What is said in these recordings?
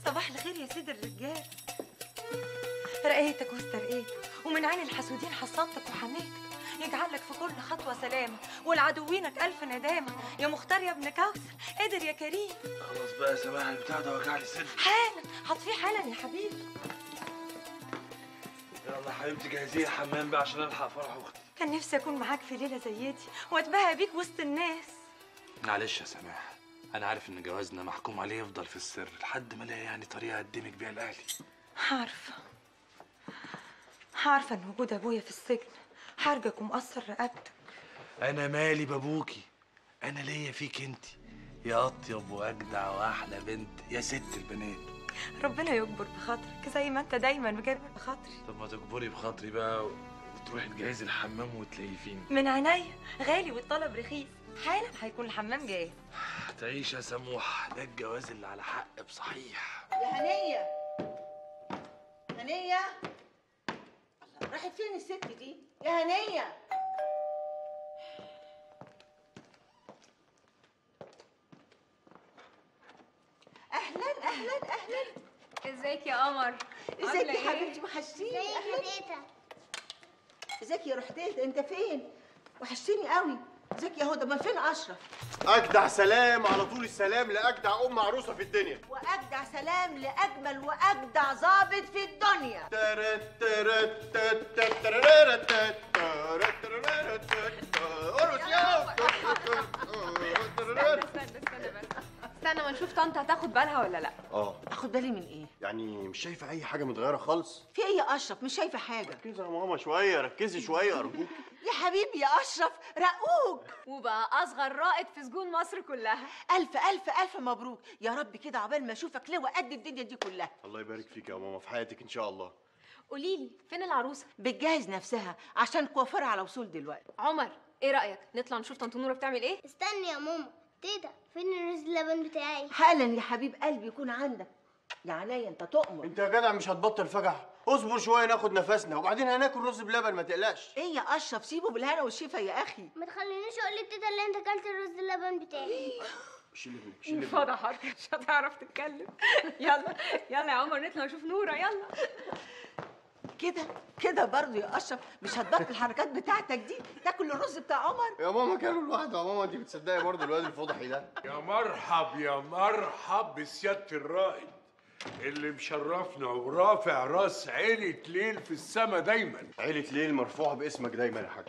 صباح الخير يا سيد الرجال رقيتك واسترقيتك ومن عين الحسودين حصنتك وحميتك يجعل لك في كل خطوة سلامة ولعدوينك ألف ندامة يا مختار يا ابن كوثر قدر يا كريم خلاص بقى يا سماح البتاع ده وجع لي صدري حالا هطفيه حالا يا حبيبي يلا يا حبيبتي جهزيه الحمام بقى عشان الحق فرح اختي كان نفسي أكون معاك في ليلة زي دي وأتباهى بيك وسط الناس معلش يا سماح انا عارف ان جوازنا محكوم عليه يفضل في السر لحد ما الاقي يعني طريقه اقدمك بيها لاهلي عارفة عارفة إن وجود أبويا في السجن حرجك ومقصر رقبتك انا مالي بابوكي انا ليا فيك انت يا اطيب واجدع واحلى بنت يا ست البنات ربنا يكبر بخاطرك زي ما أنت دايما مجبر بخاطري طب ما تجبري بخاطري بقى وتروحي تجهزي الحمام وتليفيني من عينيا غالي والطلب رخيص حالا هيكون الحمام جاهز تعيش يا سموح ده الجواز اللي على حق بصحيح يا هنية هنية الله راحت فين الست دي يا هنية اهلا اهلا اهلا ازيك يا قمر ازيك عاملة يا إيه؟ حبيبتي وحشتيني اهلا ازيك يا رحتيت انت فين وحشتيني قوي ازيك يا هدى ما فين اشرف اجدع سلام على طول السلام لاجدع ام عروسه في الدنيا واجدع سلام لاجمل واجدع ضابط في الدنيا ترت ترت تت تت ترررت تت ترت ترررت تت. ارقص يا استنى استنى استنى بس استنى ما نشوف طنط هتاخد بالها ولا لا اه اخد بالي من ايه يعني مش شايفه اي حاجه متغيره خالص في ايه يا اشرف مش شايفه حاجه ركزي يا ماما شويه ركزي شويه ارجوك يا حبيبي يا اشرف رقوق وبقى اصغر رائد في سجون مصر كلها الف الف الف مبروك يا رب كده عقبال ما اشوفك لواء قد الدنيا دي كلها الله يبارك فيك يا ماما في حياتك ان شاء الله قولي لي فين العروسه بتجهز نفسها عشان كوافير على وصول دلوقتي عمر ايه رايك نطلع نشوف طنط نوره بتعمل ايه استني يا ماما تيتا فين الرز اللبن بتاعي حالا يا حبيب قلبي يكون عندك يا عينيا انت تؤمر انت يا جدع مش هتبطل فجع اصبر شويه ناخد نفسنا وبعدين هناكل رز بلبن ما تقلقش ايه يا اشرف سيبه بالهنا والشفا يا اخي ما تخلينيش اقول لتيتا اللي انت اكلت الرز اللبن بتاعي شيل ابنك شيل ابنك فضحك مش هتعرف تتكلم يلا يلا يا عمر نطلع نشوف نوره يلا كده كده برضه يا اشرف مش هتبطل الحركات بتاعتك دي تاكل الرز بتاع عمر يا ماما كانوا لوحده يا ماما انت بتصدقي برضه الواد الفضحي ده يا مرحب يا مرحب بسيادة الرائد اللي مشرفنا ورافع راس عيلة ليل في السما دايما عيلة ليل مرفوعة باسمك دايما يا حاج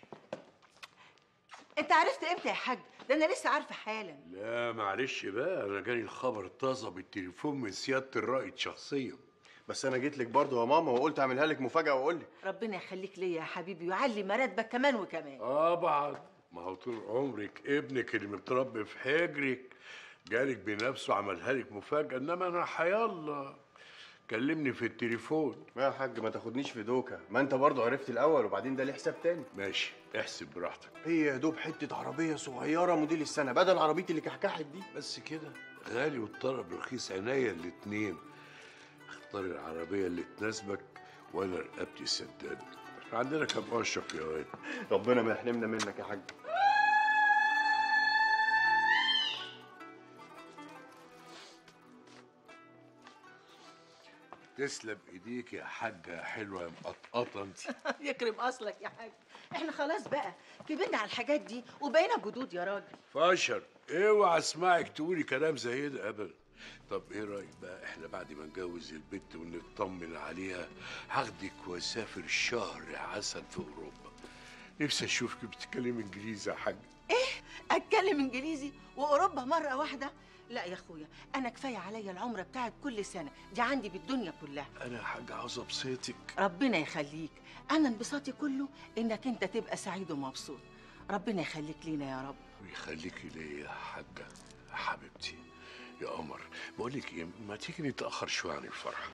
انت عرفت امتى يا حاج ده انا لسه عارفه حالا لا معلش بقى انا جاني الخبر طازه بالتليفون من سيادة الرائد شخصيا بس انا جيت لك برضه يا ماما وقلت اعملها لك مفاجأة واقول لك ربنا يخليك ليا يا حبيبي ويعلي مراتبك كمان وكمان طبعا ما هو طول عمرك ابنك اللي متربي في حجرك جالك بنفسه عملها لك مفاجأة انما انا حيالله كلمني في التليفون يا حاج ما تاخدنيش في دوكة ما انت برضه عرفت الاول وبعدين ده ليه حساب تاني ماشي احسب براحتك هي يا دوب حتة عربية صغيرة موديل السنة بدل عربيتي اللي كحكحت دي بس كده غالي والطلب رخيص عينيا الاتنين اختار العربية اللي تناسبك وانا رقبتي سداد عندنا كم اشرف يا واد ربنا ما يحرمنا منك يا حاج تسلم ايديك يا حاجة حلوة يا مقطقطة انت يكرم اصلك يا حاج احنا خلاص بقى كبرنا على الحاجات دي وبقينا جدود يا راجل فاشر اوعى اسمعك تقولي كلام زي ده ابدا طب ايه رايك بقى احنا بعد ما نجوز البت ونطمن عليها هاخدك واسافر شهر عسل في اوروبا نفسي اشوفك بتتكلمي انجليزي يا حاج اتكلم انجليزي واوروبا مره واحده لا يا اخويا انا كفايه عليا العمره بتاعت كل سنه دي عندي بالدنيا كلها انا يا حاج عاوز ابسطك ربنا يخليك انا انبساطي كله انك انت تبقى سعيد ومبسوط ربنا يخليك لينا يا رب ويخليكي ليا يا حاجه يا حبيبتي يا قمر بقول لك ايه ما تيجي نتاخر شويه عن الفرح